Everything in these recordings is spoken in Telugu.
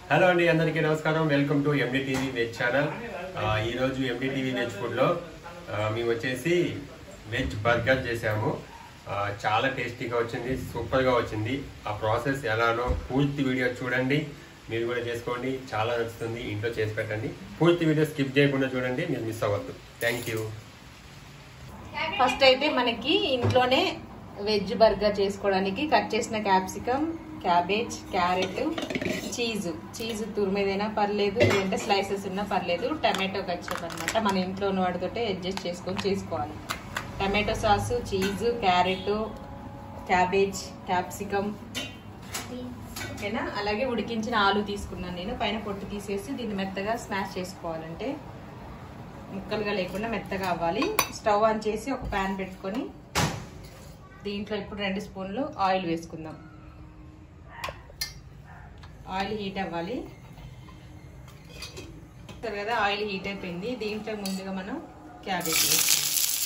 హలో అండి అందరికీ నమస్కారం welcome to MD TV veg channel ఈ రోజు ఎండి టీవీ వెజ్ ఫుడ్ లో ఆ, మేము వచ్చేసి వెజ్ బర్గర్ చేసాము ఆ, చాలా టేస్టీగా వచ్చింది సూపర్ గా వచ్చింది ఆ ప్రాసెస్ ఎలానో పూర్తి వీడియో చూడండి మీరు కూడా చేసుకోండి చాలా నచ్చుతుంది ఇంట్లో చేసి పెట్టండి పూర్తి వీడియో స్కిప్ చేయకుండా చూడండి మీరు మిస్ అవ్వద్దు థ్యాంక్ యూ ఫస్ట్ అయితే మనకి ఇంట్లోనే వెజ్ బర్గర్ చేసుకోవడానికి కట్ చేసిన capsicum cabbage carrot cheese cheese తురిమేదైనా పర్లేదు లేదంటే స్లైసెస్ ఉన్నా పర్లేదు టమాటో కచ్చప్ అనమాట మన ఇంట్లో ఉన్న వాటితోటే అడ్జస్ట్ చేసుకొని చేసుకోవాలి tomato sauce cheese carrot cabbage capsicum ఓకేనా అలాగే ఉడికించిన ఆలు తీసుకున్నాను నేను పైన పొట్టు తీసేసి దీన్ని మెత్తగా స్మాష్ చేసుకోవాలంటే ముక్కలుగా లేకుండా మెత్తగా అవ్వాలి స్టవ్ ఆన్ చేసి ఒక ప్యాన్ పెట్టుకొని దీంట్లో ఇప్పుడు రెండు స్పూన్లు ఆయిల్ వేసుకుందాం ఆయిల్ హీట్ అవ్వాలి సరే కదా ఆయిల్ హీట్ అయిపోయింది దీంట్లో ముందుగా మనం క్యాబేజ్ వేస్తాం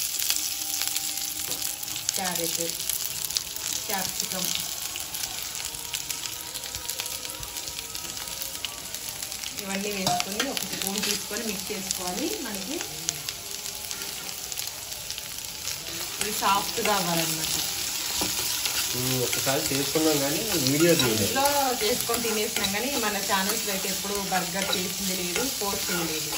క్యారెట్ క్యాప్సికమ్ ఇవన్నీ వేసుకొని ఒక స్పూన్ తీసుకొని మిక్స్ చేసుకోవాలి మనకి ఇది సాఫ్ట్గా అవ్వాలన్నమాట ఒకసారి చేసుకున్నాం కానీ వీడియో తీయలేదు ఇంట్లో చేసుకొని తినేసినాం కానీ మన ఛానల్స్లో అయితే ఎప్పుడు బర్గర్ చేసింది లేదు పోస్ట్ చేయలేదు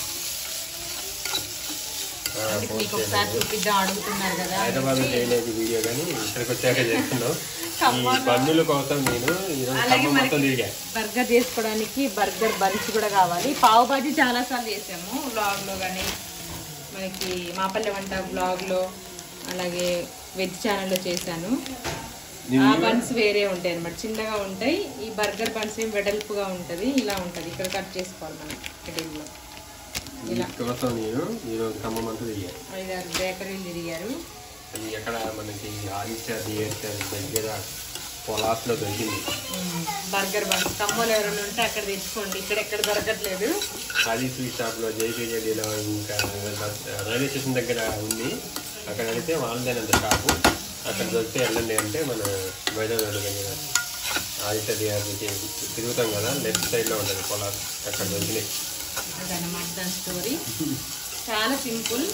ఆ, అందుకే పోస్ట్ మీకు ఒకసారి చేయలేదు. చూపిద్దాం అడుగుతున్నారు కదా హైదరాబాద్ లో చేయలేదు వీడియో కానీ ఇక్కడికి వచ్చాక చేస్తున్నాం ఈ పన్నుల కోసం నేను ఈరోజు అలాగే ఖమ్మం మొత్తం మనకి తిరిగా బర్గర్ చేసుకోవడానికి బర్గర్ బన్స్ కూడా కావాలి పావు బాజీ చాలా సార్లు చేసాము వ్లాగ్ లో కానీ మనకి మాపల్లె వంట వ్లాగ్ లో అలాగే వెజ్ ఛానల్లో చేశాను ఆ బన్స్ వేరే ఉంటాయి అనమాట చిన్నగా ఉంటాయి ఈ బర్గర్ బన్స్ ఏం వెడల్పుగా ఉంటది ఇలా ఉంటది ఇక్కడ కట్ చేసుకోవాలి మనం కిటిల్లో ఇలా కోసం నేను ఈరోజు ఖమ్మం అంతా తిరిగా ఐదారు బేకరీలు తిరిగారు అది ఎక్కడ మనకి ఆదిత్య థియేటర్ దగ్గర పొలాస్లో దొరికింది బర్గర్ బన్స్ కమ్మలు ఎవరైనా ఉంటే అక్కడ తెచ్చుకోండి ఇక్కడ ఎక్కడ దొరకట్లేదు ఆది స్వీట్ షాప్లో జేపీజేడీలో ఇంకా రైల్వే స్టేషన్ దగ్గర ఉంది అక్కడ వెళితే వాళ్ళదేనంత షాపు అక్కడ దొరికితే వెళ్ళండి అంటే మన వైజాగ్ రోడ్డు దగ్గర ఆదిత్య థియేటర్కి తిరుగుతాం కదా లెఫ్ట్ సైడ్లో ఉంటుంది పొలాస్ అక్కడ దొరికినాయి అదన్నమాట దాని స్టోరీ చాలా సింపుల్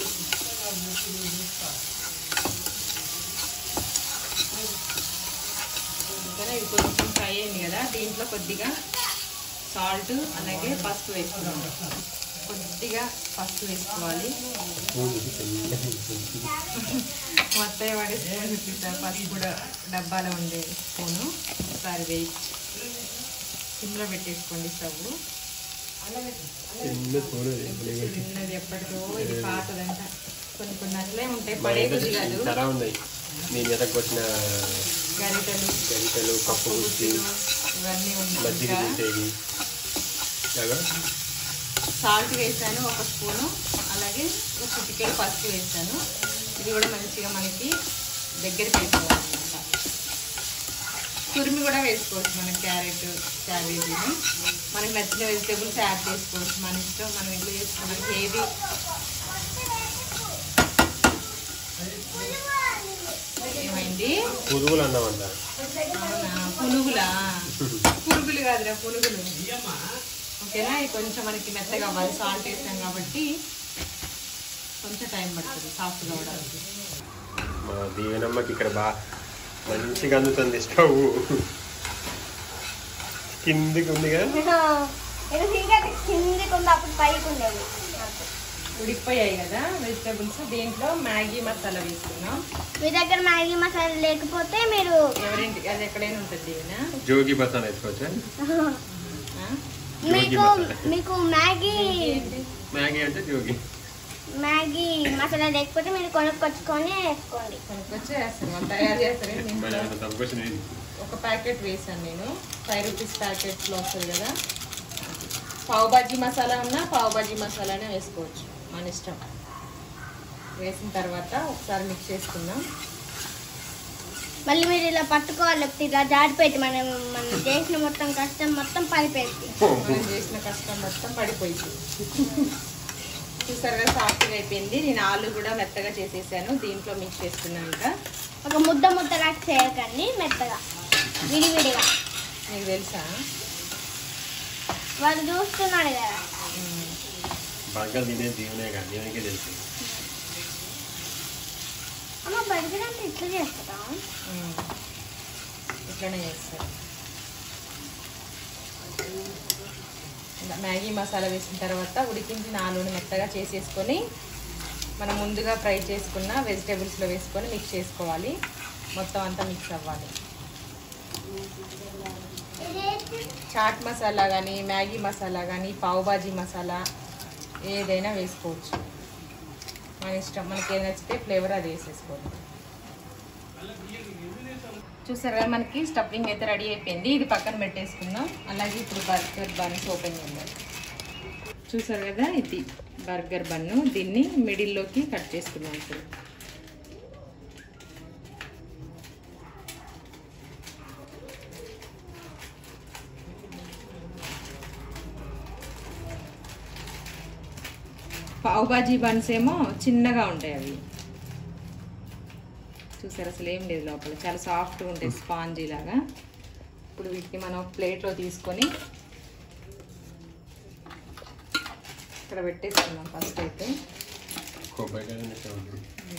ఇంకా ఇది కొంచెం ఫ్రై అయింది కదా దీంట్లో కొద్దిగా సాల్ట్ అలాగే పసుపు వేసుకున్నాం కొద్దిగా పసుపు వేసుకోవాలి మొత్తం వాడి స్పూన్ చూపిస్తారు పసుపు కూడా డబ్బాలో ఉండే స్పూను ఒకసారి వేయి సిమ్లో పెట్టేసుకోండి స్టవ్ చిన్న స్పూన్ చిన్నది ఎప్పటిదో ఇది పాతదంట కొన్ని కొన్ని అట్లే ఉంటాయి పడే బుద్ధి కాదు చాలా ఉన్నాయి మీ మీదకి వచ్చిన గరిటెలు గరిటెలు పప్పు గుత్తి ఇవన్నీ ఉన్నాయి మజ్జిగ ఇంకా తీసేది అలాగా సాల్ట్ వేసాను ఒక స్పూను అలాగే ఒక చిటికెడు పసుపు వేసాను ఇది కూడా మంచిగా మనకి దగ్గరికి వేసుకోవాలన్నమాట తురిమి కూడా వేసుకోవచ్చు మనం క్యారెట్ క్యాబేజీని మనకి నచ్చిన వెజిటేబుల్స్ యాడ్ చేసుకోవచ్చు మన ఇష్టం మనం ఇల్లు చేసుకున్నాం హేవీ ఏమైంది పురుగులు అన్నామంట అవునా పునుగులా పురుగులు కాదురా పునుగులు ఓకేనా ఇది కొంచెం మనకి మెత్తగా అవ్వాలి సాల్ట్ వేసాం కాబట్టి కొంచెం టైం పడుతుంది సాఫ్ట్ కావడానికి మా దీవెనమ్మకి ఇక్కడ బాగా మంచిగా అందుతుంది స్టవ్ కిందికి ఉంది కదా నేను సింగర్ కిందికి ఉంది అప్పుడు పైకి ఉండేది నాకు. ఉడికిపోయాయి కదా వెజిటేబుల్స్ దీంట్లో మ్యాగీ మసాలా వేసుకున్నాం మీ దగ్గర మ్యాగీ మసాలా లేకపోతే మీరు ఎవరింటి అది ఎక్కడైనా ఉంటుంది దీవెన జోగి బతాన్ వేసుకోవచ్చా ఆ? మీకు మీకు మ్యాగీ మ్యాగీ అంటే జోగి మ్యాగీ మసాలా లేకపోతే మీరు కొనుక్కొచ్చుకొని వేసుకోండి కొనుక్కొచ్చి వేస్తాను వాళ్ళు తయారు చేస్తారు మన దీంట్లో తప్పకొచ్చిన ఒక ప్యాకెట్ వేసాను నేను ఫైవ్ రూపీస్ ప్యాకెట్లో వస్తుంది కదా పావు బాజీ మసాలా ఉన్నా పావు బాజీ మసాలానే వేసుకోవచ్చు మన ఇష్టం వేసిన తర్వాత ఒకసారి మిక్స్ చేసుకుందాం మళ్ళీ మీరు ఇలా పట్టుకోవాలి లేకపోతే ఇలా జాడిపెట్టి మనం మనం చేసిన మొత్తం కష్టం మొత్తం పడిపోయింది మనం చేసిన కష్టం మొత్తం పడిపోయింది చూసారుగా సాఫ్ట్గా అయిపోయింది నేను ఆలు కూడా మెత్తగా చేసేసాను దీంట్లో మిక్స్ చేసుకున్నాను ఇంకా ఒక ముద్ద ముద్దలా చేయకండి మెత్తగా విడివిడిగా మీకు తెలుసా వాడు చూస్తున్నాడు కదా బర్గర్ తినే దేవునే కాదు దేవునికే తెలుసు అమ్మ బర్గర్ అంటే ఇట్లా చేస్తారా ఉమ్. ఇట్లనే చేస్తారు ఇలా మ్యాగీ మసాలా వేసిన తర్వాత ఉడికించిన ఆలూని మెత్తగా చేసేసుకొని మనం ముందుగా ఫ్రై చేసుకున్న వెజిటేబుల్స్లో వేసుకొని మిక్స్ చేసుకోవాలి మొత్తం అంతా మిక్స్ అవ్వాలి చాట్ మసాలా కానీ మ్యాగీ మసాలా కానీ పావు బాజీ మసాలా ఏదైనా వేసుకోవచ్చు మన ఇష్టం మనకి ఏది నచ్చితే ఫ్లేవర్ అది వేసేసుకోవాలి చూసారు కదా మనకి స్టఫింగ్ అయితే రెడీ అయిపోయింది ఇది పక్కన పెట్టేసుకుందాం అలాగే ఇప్పుడు బర్గర్ బన్స్ ఓపెన్ చేద్దాం చూసారు కదా ఇది బర్గర్ బన్ను దీన్ని మిడిల్లోకి కట్ చేసుకుందాం ఇప్పుడు పావు బాజీ బన్స్ ఏమో చిన్నగా ఉంటాయి అవి చూసారు అసలు ఏం లేదు లోపల చాలా సాఫ్ట్గా ఉంటాయి స్పాంజీ లాగా ఇప్పుడు వీటిని మనం ప్లేట్లో తీసుకొని ఇక్కడ పెట్టేసుకుందాం ఫస్ట్ అయితే కొబ్బరికాయ ఉన్నట్టే ఉంది.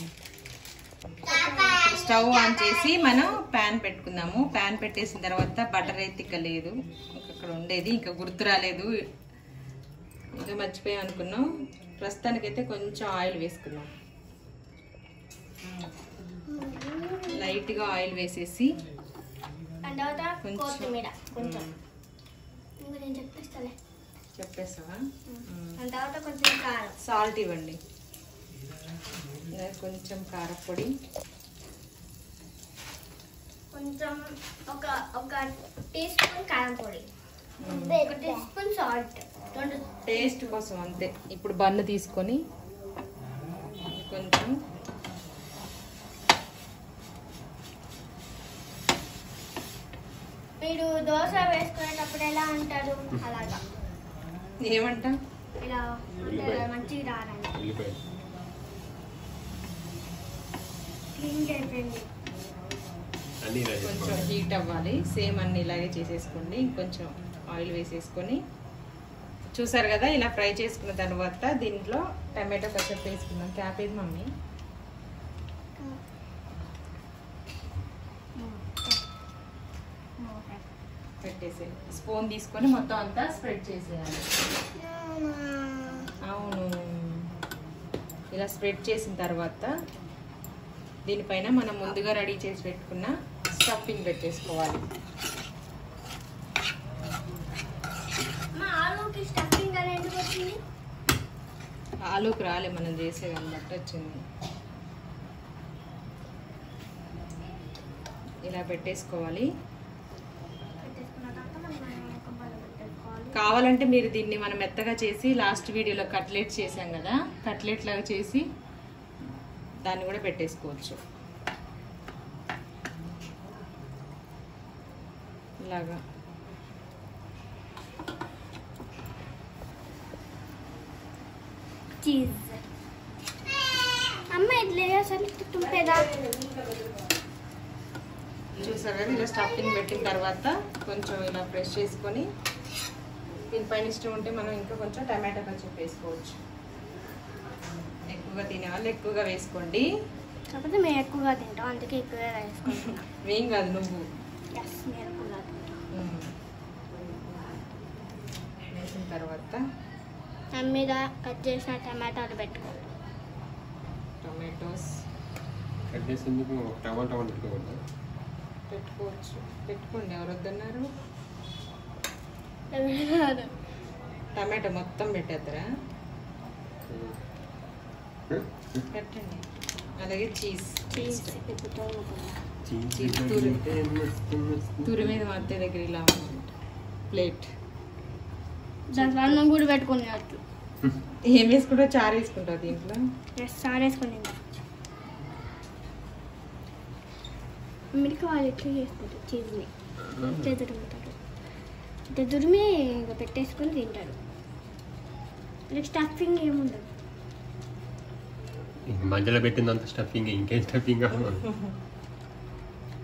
స్టవ్ ఆన్ చేసి మనం ప్యాన్ పెట్టుకుందాము ప్యాన్ పెట్టేసిన తర్వాత బటర్ అయితే ఇక లేదు అక్కడ ఉండేది ఇంకా గుర్తు రాలేదు ఇంకా మర్చిపోయాం అనుకున్నాం ప్రస్తుతానికైతే కొంచెం ఆయిల్ వేసుకుందాం లైట్గా ఆయిల్ వేసేసి అండ్ తర్వాత కొంచెం. కొత్తిమీర కొంచెం ఇంకా నేను చెప్పిస్తాలే చెప్పేస్తావా అండ్ తర్వాత కొంచెం కారం సాల్ట్ ఇవ్వండి ఇంకా కొంచెం కారపొడి కొంచెం ఒక ఒక టీ స్పూన్ కారం పొడి ఒక టీ స్పూన్ సాల్ట్ రెండు టేస్ట్ కోసం అంతే ఇప్పుడు బన్ను తీసుకొని కొంచెం మీరు దోశ వేసుకునేటప్పుడు ఎలా అంటారు అలాగా ఏమంట ఇలా ఉంటే మంచిగా రారండి ఉల్లిపాయ క్లీన్ అయిపోయింది అన్నీ ఇలా కొంచెం చేసుకోవాలి హీట్ అవ్వాలి సేమ్ అన్ని ఇలాగే చేసేసుకోండి కొంచెం ఆయిల్ వేసేసుకొని చూసారు కదా ఇలా ఫ్రై చేసుకున్న తర్వాత దీంట్లో టమాటో కచ్చప్ వేసుకుందాం క్యాబేజ్ మమ్మీ పెట్టేసి స్పూన్ తీసుకొని మొత్తం అంతా స్ప్రెడ్ చేసేయాలి అవును ఇలా స్ప్రెడ్ చేసిన తర్వాత దీనిపైన మనం ముందుగా రెడీ చేసి పెట్టుకున్న స్టఫింగ్ పెట్టేసుకోవాలి మా ఆలూకి స్టఫింగ్ అని ఎందుకు వచ్చింది ఆలూకు రాలే మనం చేసేదాన్ని బట్టి వచ్చింది ఇలా పెట్టేసుకోవాలి పెట్టేసుకున్న తర్వాత మనం ఒక బల్ల పెట్టేసుకోవాలి కావాలంటే మీరు దీన్ని మనం మెత్తగా చేసి లాస్ట్ వీడియోలో కట్లెట్ చేసాం కదా కట్లెట్ లాగా చేసి దాన్ని కూడా పెట్టేసుకోవచ్చు ఇలాగా చీజ్ అమ్మ ఇట్లా అసలు తుంపేదా చూసారు కదా ఇలా స్టఫింగ్ పెట్టిన తర్వాత కొంచెం ఇలా ప్రెస్ చేసుకొని దీనిపైన ఇష్టం ఉంటే మనం ఇంకా కొంచెం టమాటా కొంచెం వేసుకోవచ్చు ఎక్కువగా తినే వాళ్ళు ఎక్కువగా వేసుకోండి కాకపోతే మేము ఎక్కువగా తింటాం అందుకే ఎక్కువగా వేసుకుంటున్నాం ఏం కాదు నువ్వు ఎస్ మేము ఎక్కువగా తింటాం ఉమ్. వేసిన తర్వాత దాని మీద కట్ చేసిన టమాటాలు పెట్టుకోండి టొమాటోస్ కట్ చేసేందుకు ఒక టమాటా వండుకోవద్దా పెట్టుకోవచ్చు పెట్టుకోండి ఎవరు వద్దన్నారు టమాటో మొత్తం పెట్టేద్దరా పెట్టండి అలాగే చీజ్ చీజ్ చీజ్ తురు. అంటే మస్తు మస్తు. తురి మీద మా అత్తయ్య దగ్గర ఇలా ప్లేట్ దాంట్లో అన్నం కూడా పెట్టుకునేటట్లు ఏం వేసుకుంటావు చారు వేసుకుంటావు దీంట్లో ఎస్ సార్ వేసుకుని అమెరికా వాళ్ళు ఎట్లా చేసుకుంటారు చీజ్ని ఇట్లా దురుముతారు ఇట్లా దురిమి ఇంకా పెట్టేసుకొని తింటారు వీళ్ళకి స్టఫింగ్ ఏముండదు ఈ మధ్యలో పెట్టిందంత స్టఫింగ్ ఇంకేం స్టఫింగ్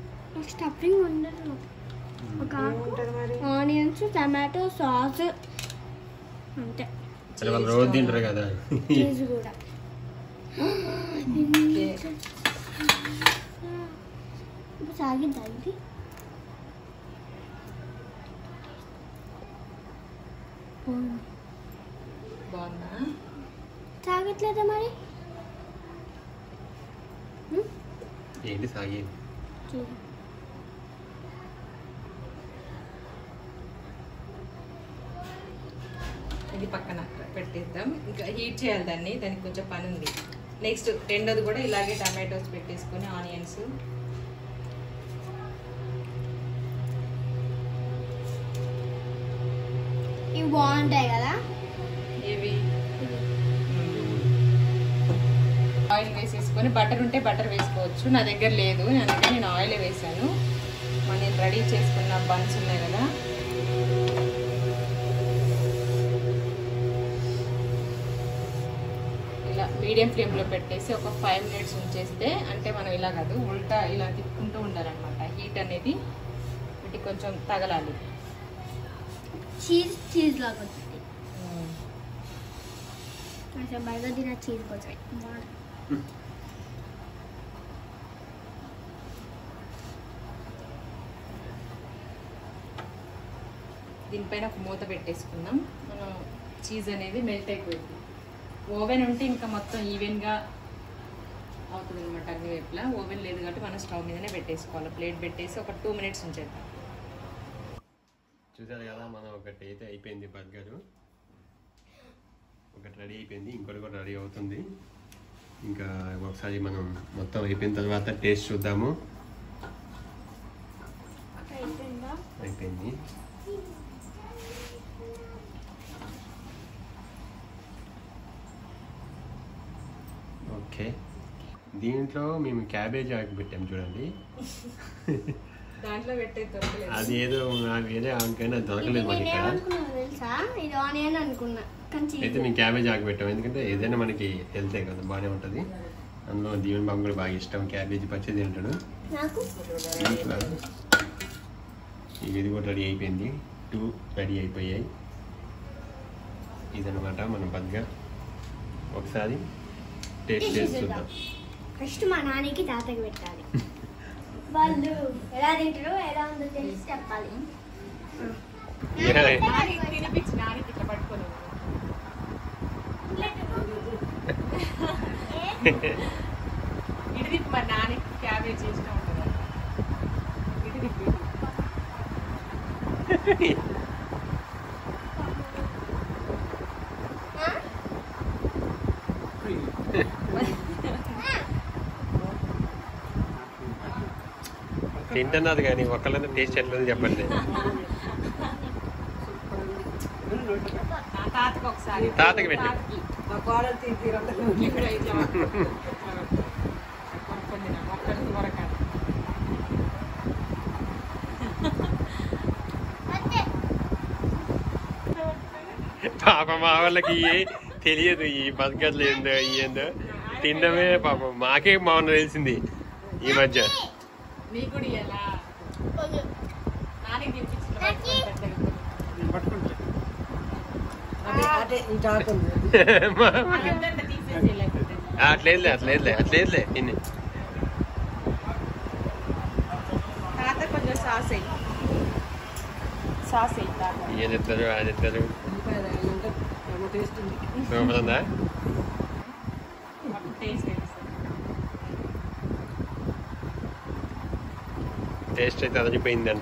నాకు స్టఫింగ్ ఉండదు ఒక ఆకు ఏముంటుంది మరి ఆనియన్స్ టమాటో సాస్ అంతే అంటే వాళ్ళు రోజు తింటారు కదా చీజ్ కూడా ఓకే. ఇప్పుడు సాగిద్దా ఇది బాగుంది. బాగుందా సాగట్లేదా మరి ఉమ్, ఏంటి సాగి చీజ్. ఇది పక్కన పెట్టేద్దాం ఇంకా హీట్ చేయాలి దాన్ని దానికి కొంచెం పని ఉంది నెక్స్ట్ రెండోది కూడా ఇలాగే టమాటోస్ పెట్టేసుకొని ఆనియన్స్ ఇవి బాగుంటాయి కదా ఇవి ఆయిల్ వేసేసుకొని బటర్ ఉంటే బటర్ వేసుకోవచ్చు నా దగ్గర లేదు అందుకే నేను ఆయిల్ వేసాను మన నేను రెడీ చేసుకున్న బన్స్ ఉన్నాయి కదా ఇలా మీడియం ఫ్లేమ్లో పెట్టేసి ఒక ఫైవ్ మినిట్స్ ఉంచేస్తే అంటే మనం ఇలా కాదు ఉల్టా ఇలా తిప్పుకుంటూ ఉండాలన్నమాట హీట్ అనేది వీటికి కొంచెం తగలాలి చీజ్ చీజ్ లాగా వచ్చింది అసలు బర్గర్ తిన చీజ్ పోతాయి బాగుంది దీనిపైన ఒక మూత పెట్టేసుకుందాం మనం చీజ్ అనేది మెల్ట్ అయిపోయింది ఓవెన్ ఉంటే ఇంకా మొత్తం ఈవెన్గా అవుతుంది అనమాట అన్ని వైపులా ఓవెన్ లేదు కాబట్టి మనం స్టవ్ మీదనే పెట్టేసుకోవాలి ప్లేట్ పెట్టేసి ఒక టూ మినిట్స్ ఉంచేద్దాం చూసారు కదా మనం ఒకటి అయితే అయిపోయింది బర్గర్ ఒకటి రెడీ అయిపోయింది ఇంకోటి కూడా రెడీ అవుతుంది ఇంకా ఒకసారి మనం మొత్తం అయిపోయిన తర్వాత టేస్ట్ చూద్దాము అయిపోయిందా అయిపోయింది ఓకే దీంట్లో మేము క్యాబేజ్ ఆకు పెట్టాం చూడండి దాంట్లో పెట్టే దొరకలేదు అది ఏదో నాకు వేరే ఆకైనా దొరకలేదు మనకి ఇక్కడ నేనేమనుకున్నాను తెలుసా ఇది ఆనియన్ అనుకున్నా కానీ అయితే చీజ్ మేము క్యాబేజ్ ఆకు పెట్టాం ఎందుకంటే ఏదైనా మనకి హెల్తే కదా బాగానే ఉంటుంది అందులో దీవెన్ బాబు కూడా బాగా ఇష్టం క్యాబేజీ పచ్చి తింటాడు నాకు ఇంట్లో ఇది కూడా రెడీ అయిపోయింది టూ రెడీ అయిపోయాయి ఇదనమాట మన బర్గర్ ఒకసారి టేస్ట్ చేసి చూద్దాం ఫస్ట్ మా నాన్నకి తాతకి పెట్టాలి వాళ్ళు ఎలా తింటారో ఎలా ఉందో తెలిసి చెప్పాలి తినిపించి నానికి ఇట్లా పట్టుకొని ఇటు తిప్పి మరి నానికి క్యాబేజ్ ఇష్టం ఉంటుంది ఇటు తిప్పి తింటున్నది కానీ ఒక్కళ్ళని టేస్ట్ ఎట్లా ఉంది చెప్పండి ఆ తాతకి ఒకసారి తాతకి పెట్టు. తాతకి. ఇక్కడ ఇట్లా కొనుక్కొని తినాలి. ఒక్కరికి కొరకాలి. పాప మా వాళ్ళకి ఏ- తెలియదు ఈ బర్గర్లు ఏందో ఈ ఏందో తినడమే పాపం మాకే బాగుంది తెలిసింది ఈ మధ్య నీకు కూడా ఇయ్యాలా? నాన్నకి తినిపించిన నాకి. మా- వాళ్ళందరినీ తీసేసి లేకపోతే. అట్లేదులే అట్లేదులే అట్లేదులే ఇన్ని తాత కొంచెం సాస్ వేయి సాస్ వేయి తాత ఏం చెప్తారు అది చెప్తారు సూపర్ ఉందా టేస్ట్ తెలుస్తుంది టేస్ట్ అయితే అదిరిపోయిందంట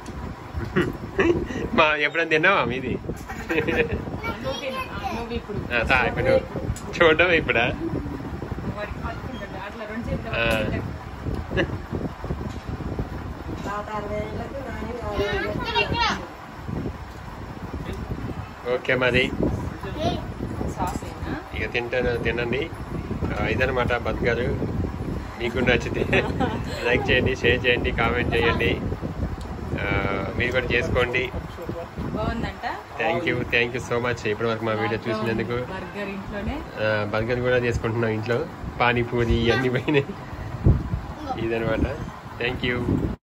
మా ఎప్పుడైనా తిన్నావా మీది నువ్వు తిను. ఆ, నువ్వు ఇప్పుడు ఆ, తా ఇప్పుడు చూడడం ఇప్పుడా వాడికి పట్టుకుంటాడు అట్లా రెండు చేతులు ఆ. ఓకే మరి సాస్ అయినా ఇక తింటాను తినండి ఆ, ఇదనమాట బర్గర్ మీకు నచ్చితే లైక్ చేయండి షేర్ చేయండి కామెంట్ చేయండి ఆ, మీరు కూడా చేసుకోండి బాగుందంట thank you thank you so much ఇప్పటివరకు మా వీడియో చూసినందుకు బర్గర్ ఇంట్లోనే ఆ, బర్గర్ కూడా చేసుకుంటున్నాం ఇంట్లో పానీపూరి అన్ని పోయినాయి ఇదనమాట థ్యాంక్ యూ